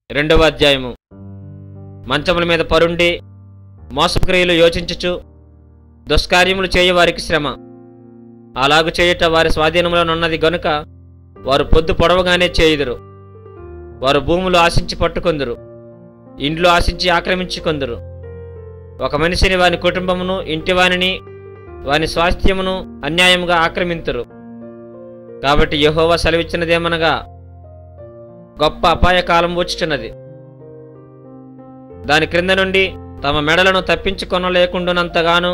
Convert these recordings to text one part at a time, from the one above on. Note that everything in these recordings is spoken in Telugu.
రెండవ అధ్యాయము మంచముల మీద పరుండి మోసక్రియలు యోచించుచు దుష్కార్యములు చేయవారికి శ్రమ అలాగు చేయుట వారి స్వాధీనంలోనున్నది గనుక వారు పొద్దు పొడవగానే చేయుదురు వారు భూములు ఆశించి పట్టుకొందురు ఇండ్లు ఆశించి ఆక్రమించుకొందురు ఒక మనిషిని వాని కుటుంబమును ఇంటివానిని వాని స్వాస్థ్యమును అన్యాయముగా ఆక్రమింతురు కాబట్టి యెహోవా సెలవిచ్చినదేమనగా గొప్ప అపాయకాలం వచ్చుచున్నది దాని క్రింద నుండి తమ మెడలను తప్పించుకొనలేకుండునంతగాను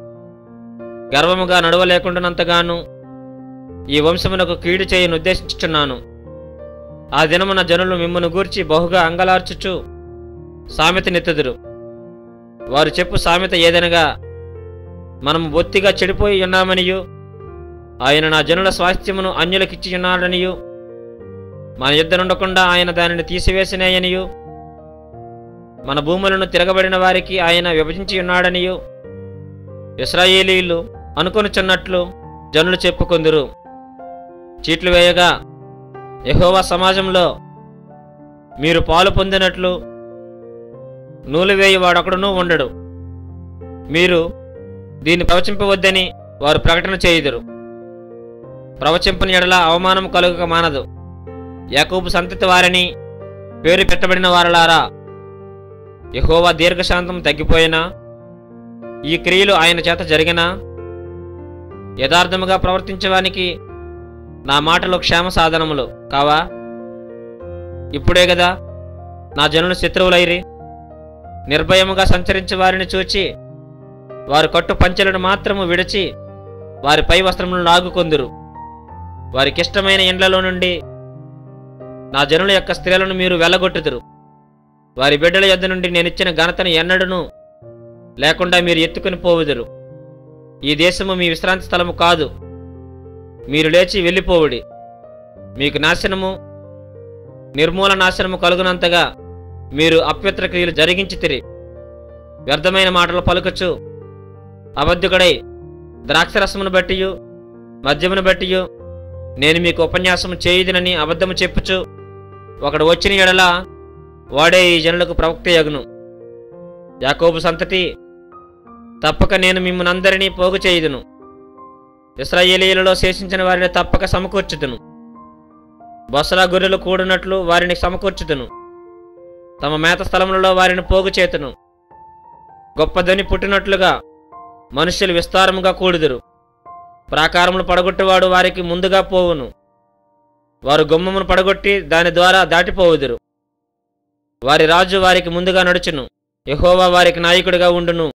గర్వముగా నడవలేకుండానంతగాను ఈ వంశమునకు కీడు చేయను ఉద్దేశించుచున్నాను ఆ దినమున జనులు మిమ్మను గూర్చి బహుగా అంగలార్చుచు సామెత నెత్తుదురు వారు చెప్పు సామెత ఏదనగా మనము బొత్తిగా చెడిపోయి ఉన్నామనియు ఆయన నా జనుల స్వాస్థ్యమును అన్యులకిచ్చి ఉన్నాడనియు మన యుద్ధ నుండకుండా ఆయన దానిని తీసివేసినాయనియు మన భూములను తిరగబడిన వారికి ఆయన విభజించి ఉన్నాడనియు ఇస్రాయేలీలు అనుకొనుచున్నట్లు జనులు చెప్పుకొందురు చీట్లు వేయగా యెహోవా సమాజంలో మీరు పాలు పొందినట్లు నూలు వేయువాడొకడునూ ఉండడు మీరు దీన్ని ప్రవచింపవద్దని వారు ప్రకటన చేయుదురు ప్రవచింపని ఎడల అవమానం కలుగక మానదు యాకూబు సంతతి వారిని పేరు పెట్టబడిన వారలారా యెహోవా దీర్ఘశాంతం తగ్గిపోయినా ఈ క్రియలు ఆయన చేత జరిగినా యథార్థముగా ప్రవర్తించడానికి నా మాటలు క్షేమ సాధనములు కావా ఇప్పుడే కదా నా జనులు శత్రువులైరి నిర్భయముగా సంచరించే వారిని చూచి వారు కట్టు పంచెలను మాత్రము విడిచి వారి పై వస్త్రములను లాగుకొందురు వారికిష్టమైన ఇండ్లలో నుండి నా జనుల యొక్క స్త్రీలను మీరు వెళ్ళగొట్టుదురు వారి బిడ్డల యొద్ద నుండి నేనిచ్చిన ఘనతను ఎన్నడూను లేకుండా మీరు ఎత్తుకుని పోవుదురు ఈ దేశము మీ విశ్రాంతి స్థలము కాదు మీరు లేచి వెళ్ళిపోవుడి మీకు నాశనము నిర్మూల నాశనము కలుగునంతగా మీరు అప్యత్ర క్రియలు జరిగించితిరి వ్యర్థమైన మాటలు పలుకచ్చు అబద్ధుడై ద్రాక్షరసమును బట్టియు మద్యమును బట్టియు నేను మీకు ఉపన్యాసము చేయుదునని అబద్ధము చెప్పుచు ఒకడు వచ్చిన ఎడల వాడే ఈ జనులకు ప్రవక్త యగును యాకోబు సంతతి తప్పక నేను మిమ్మల్నందరినీ పోగు చేయుదును ఇస్రాయేలీలలో శేషించిన వారిని తప్పక సమకూర్చుదును బొసరా గొర్రెలు కూడినట్లు వారిని సమకూర్చుదును తమ మేత స్థలములలో వారిని పోగు చేతును గొప్ప ధ్వని పుట్టినట్లుగా మనుష్యులు విస్తారముగా కూడుదురు ప్రాకారములు పడగొట్టువాడు వారికి ముందుగా పోవును వారు గుమ్మమును పడగొట్టి దాని ద్వారా దాటిపోవుదురు వారి రాజు వారికి ముందుగా నడుచును యెహోవా వారికి నాయకుడిగా ఉండును